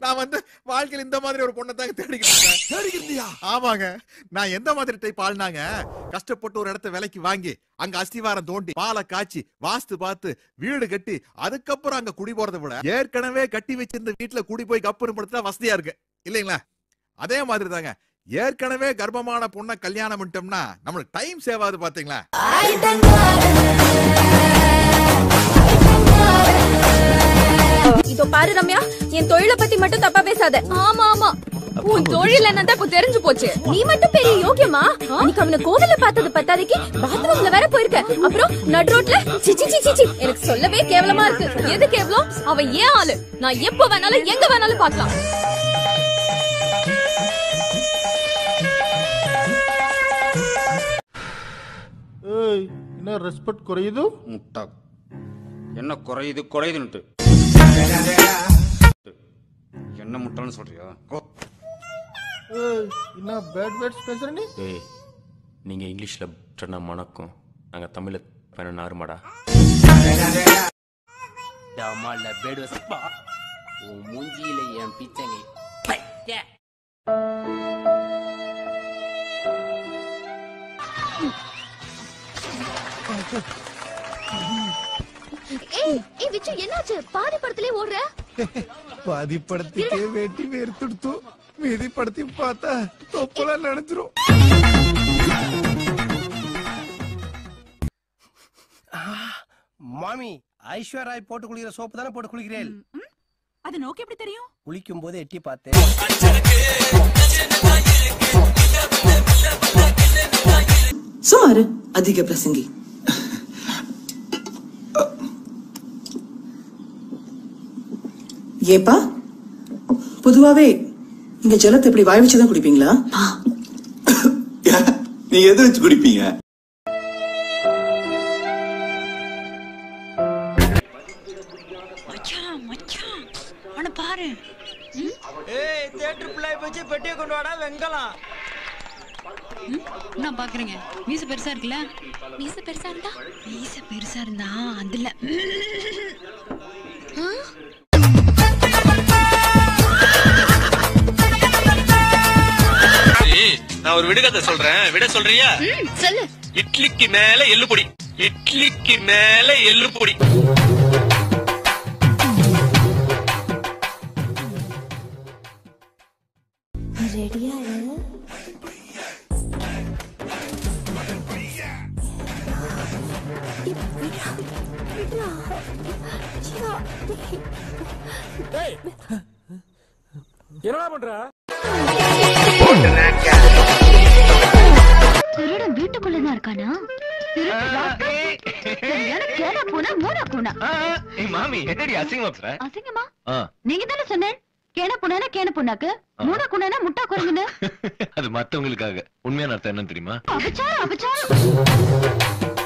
நான் வந்து வாழ்க்கையில இந்த மாதிரி ஒரு பொண்ணை தாங்க தேடிக்கிட்டு இருக்கேன். தேடிக்கிறியா ஆமாங்க நான் எந்த மாதிரி டைப் ஆள்னாங்க கஷ்டப்பட்டு ஒரு இடத்த விலைக்கு வாங்கி அங்க அஸ்திவாரம் தோண்டி பாலை காய்ச்சி வாஸ்து பார்த்து வீடு கட்டி அதுக்கப்புறம் அங்க குடி போறதை விட ஏற்கனவே கட்டி வச்சிருந்த வீட்டுல குடி போய் கப்புன்னு படுத்தா வசதியா இருக்கு இல்லைங்களா அதே மாதிரி தாங்க ஏற்கனவே கர்ப்பமான பொண்ணை கல்யாணம் பண்ணிட்டோம்னா நம்மளுக்கு டைம் சேவ் ஆகுது பாத்தீங்களா இதோ பாரு ரம்யா என் தொழிலை பத்தி மட்டும் தப்பா பேசாத ஆமா ஆமா உன் தொழில் என்னதான் இப்ப தெரிஞ்சு போச்சு நீ மட்டும் பெரிய யோகியமா அன்னைக்கு அவன கோவில்ல பார்த்தது பத்தாதைக்கு பாத்ரூம்ல வேற போயிருக்க அப்புறம் நடு ரோட்ல சிச்சி சிச்சி சி எனக்கு சொல்லவே கேவலமா இருக்கு எது கேவலம் அவ ஏன் ஆளு நான் எப்ப வேணாலும் எங்க வேணாலும் பார்க்கலாம் ஏய் என்ன ரெஸ்பெக்ட் குறையுது முட்டா என்ன குறையுது குறையுதுன்ட்டு என்ன முட்டான்னு சொல்றியா ஓ, ஏய் என்ன பேட் வேர்ட்ஸ் பேசுற நீ டேய் நீங்க இங்கிலீஷ்ல சொன்ன மணக்கும் நாங்க தமிழ்ல பண்ண நாருமாடா டமால்ல பேடு வசப்பா உன் மூஞ்சியில என் பிச்சங்கை பச்சை. ஏய் ஏய் விச்சு என்னாச்சு பாதி படத்திலே ஓடுற பாதி படத்துக்கே வேட்டி வேர்த்துடுத்து மீதி படத்தையும் பார்த்தா தொப்பலாம் நினைச்சிரும் மாமி ஐஸ்வர்யா ராய் போட்டு குளிக்கிற சோப்பு தானே போட்டு குளிக்கிறேன் அது நோக்கி எப்படி தெரியும் குளிக்கும் போது எட்டி பார்த்தேன் சுமாரு அதிக பிரசங்கி ஏப்பா பொதுவாவே இங்க ஜலத்தை இப்படி வாய் வச்சுதான் குடிப்பீங்களா நீங்க எது வச்சு குடிப்பீங்க மச்சான் மச்சான் அவனை பாரு ஏய் தேட்டர் பிள்ளை வச்சு பெட்டியை கொண்டு வாடா வெங்கலாம் என்ன பாக்குறீங்க மீச பெருசா இருக்குல்ல மீச பெருசா இருந்தா மீச பெருசா இருந்தா அதுல நான் ஒரு விடுகதை சொல்றேன் விட சொல்றியா சொல்லு இட்லிக்கு மேல எள்ளு பொடி இட்லிக்கு மேல எள்ளு பொடி ரெடியா என்னடா பண்ற திருடன் வீட்டுக்குள்ளதான் இருக்கானா மாமி என்னடி அசிங்கமா அசிங்கமா நீங்க தானே சொன்னேன் கேன புண்ணா கேன புண்ணாக்கு மூணா குண்ணா முட்டா குரங்குன்னு அது மத்தவங்களுக்காக உண்மையான அர்த்தம் என்ன தெரியுமா அபச்சாரம் அபச்சாரம்